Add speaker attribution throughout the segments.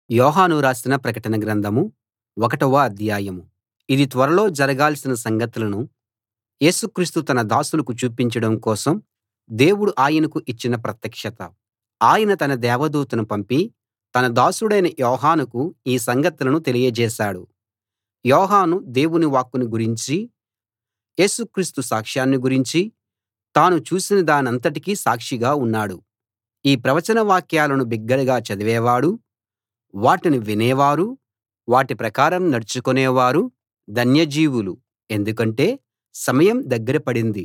Speaker 1: యోహాను రాసిన ప్రకటన గ్రంథం ఒకటవ అధ్యాయం ఇది త్వరలో జరగాల్సిన సంగతులను యేసు క్రీస్తు తన దాసులకు చూపించడం కోసం దేవుడు ఆయనకు ఇచ్చిన ప్రత్యక్షత ఆయన తన దేవదూతను పంపి తన దాసుడైన యోహానుకు ఈ సంగతులను తెలియజేశాడు యోహాను దేవుని వాక్కును గురించీ యేసు క్రీస్తు సాక్ష్యాన్ని గురించీ తాను చూసిన దానంతటికీ సాక్షిగా ఉన్నాడు ఈ ప్రవచన వాక్యాలను బిగ్గరగా చదివేవాడూ వాటిని వినేవారూ వాటి ప్రకారం నడుచుకునేవారు ధన్యజీవులు ఎందుకంటే సమయం దగ్గర పడింది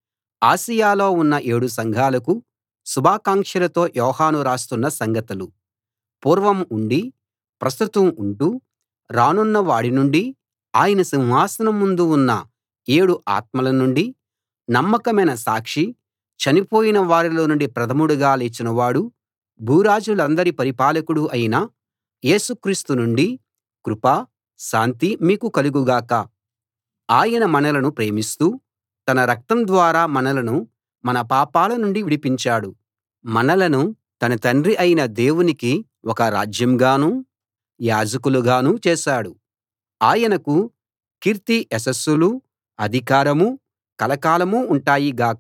Speaker 1: ఆసియలో ఉన్న ఏడు సంఘాలకు శుభాకాంక్షలతో యోహాను రాస్తున్న సంగతులు పూర్వం ఉండి ప్రస్తుతం ఉంటూ రానున్న వాడి నుండీ ఆయన సింహాసనం ముందు ఉన్న ఏడు ఆత్మల నుండీ నమ్మకమైన సాక్షి చనిపోయిన వారిలో నుండి ప్రథముడుగా లేచినవాడు భూరాజులందరి పరిపాలకుడు అయిన యేసు క్రీస్తు నుండీ కృప శాంతి మీకు కలుగు గాక ఆయన మనలను ప్రేమిస్తూ తన రక్తం ద్వారా మనలను మన పాపాల నుండి విడిపించాడు మనలను తన తండ్రి అయిన దేవునికి ఒక రాజ్యంగానూ యాజకులుగానూ చేశాడు ఆయనకు కీర్తి యశస్సులూ అధికారమూ కలకాలం ఉంటాయి గాక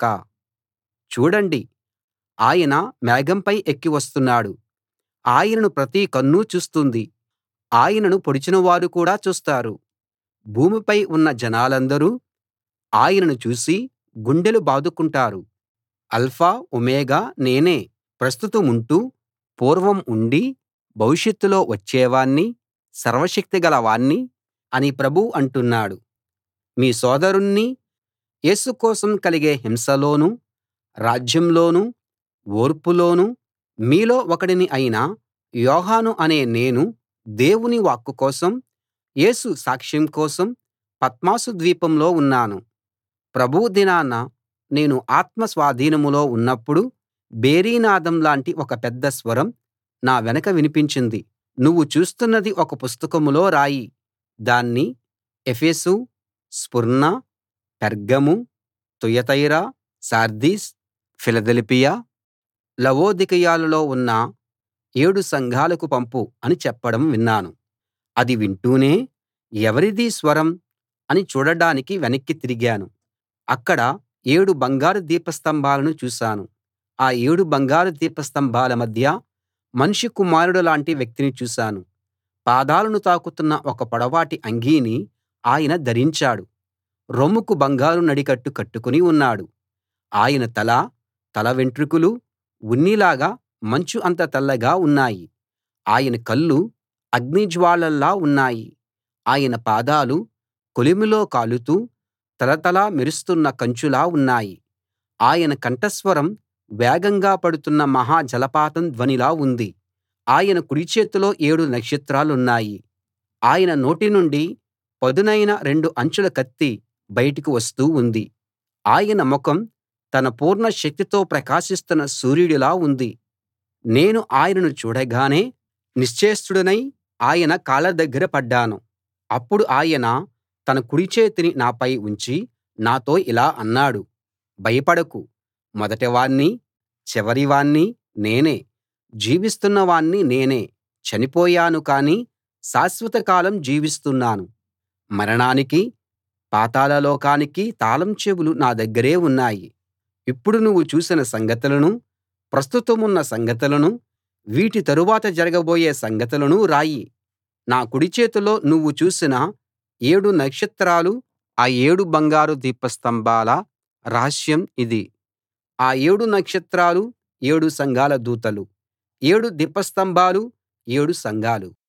Speaker 1: చూడండి ఆయన మేఘంపై ఎక్కి వస్తున్నాడు ఆయనను ప్రతి కన్ను చూస్తుంది ఆయనను పొడిచినవారు కూడా చూస్తారు భూమిపై ఉన్న జనాలందరూ ఆయనను చూసి గుండెలు బాదుకుంటారు ఆల్ఫా ఒమేగా నేనే ప్రస్తుతముంటూ పూర్వం ఉండి భవిష్యత్తులో వచ్చేవాణ్ణి సర్వశక్తిగల వాణ్ణి అని ప్రభువు అంటున్నాడు మీ సోదరుణ్ణి యేసు కోసం కలిగే హింసలోనూ రాజ్యంలోనూ ఓర్పులోనూ మీలో ఒకడిని అయిన యోహాను అనే నేను దేవుని వాక్కు కోసం యేసు సాక్ష్యం కోసం పత్మసు ద్వీపంలో ఉన్నాను ప్రభువు దినాన నేను ఆత్మ స్వాధీనంలో ఉన్నప్పుడు భేరీనాదం లాంటి ఒక పెద్ద స్వరం నా వెనక వినిపించింది నువ్వు చూస్తున్నది ఒక పుస్తకంలో రాయి దాన్ని Ephesus Smyrna Pergamum Thyatira Sardis Philadelphia లవొదికయలలో ఉన్న ఏడు సంఘాలకు పంపు అని చెప్పడం విన్నాను అది వింటూనే ఎవరిదీ స్వరం అని చూడడానికి వెనక్కి తిరిగాను అక్కడ ఏడు బంగారు దీపస్తంభాలను చూశాను ఆ ఏడు బంగారు దీపస్తంభాల మధ్య మనుష్య కుమారుడు లాంటి వ్యక్తిని చూశాను పాదాలను తాకుతున్న ఒక పొడవాటి అంగీని ఆయన ధరించాడు రొమ్ముకు బంగారు నడికట్టు కట్టుకుని ఉన్నాడు ఆయన తల తల వెంట్రుకలు ఉన్నిలాగా మంచు అంత తెల్లగా ఉన్నాయి ఆయన కళ్ళు అగ్నిజ్వాలల్లా ఉన్నాయి ఆయన పాదాలు కొలిమిలో కాలుతూ తళతళ మెరుస్తున్న కంచులా ఉన్నాయి ఆయన కంఠస్వరం వేగంగా పడుతున్న మహా జలపాతం ధ్వనిలా ఉంది ఆయన కుడి చేతిలో ఏడు నక్షత్రాలున్నాయి ఆయన నోటి నుండి పదునైన రెండు అంచుల కత్తి బయటికి వస్తూ ఉంది ఆయన ముఖం తన పూర్ణ శక్తితో ప్రకాశిస్తున్న సూర్యుడిలా ఉంది నేను ఆయనను చూడగానే నిశ్చేష్టుడనై ఆయన కాళ్ళ దగ్గర పడ్డాను అప్పుడు ఆయన తన కుడి చేతిని నాపై ఉంచి నాతో ఇలా అన్నాడు భయపడకు మొదటివాణ్ణి చివరివాణ్ణి నేనే జీవిస్తున్నవాణ్ణి నేనే చనిపోయాను కానీ శాశ్వత కాలం జీవిస్తున్నాను మరణానికీ పాతాళలోకానికీ తాళం చెవులు నా దగ్గరే ఉన్నాయి ఇప్పుడు నువ్వు చూసిన సంగతులనూ ప్రస్తుతమున్న సంగతులనూ వీటి తరువాత జరగబోయే సంగతులనూ రాయి నా కుడి చేతిలో నువ్వు చూసిన ఏడు నక్షత్రాలు ఆ ఏడు బంగారు దీపస్తంభాల రహస్యం ఇది ఆ ఏడు నక్షత్రాలు ఏడు సంఘాల దూతలు ఏడు దీపస్తంభాలు ఏడు సంఘాలు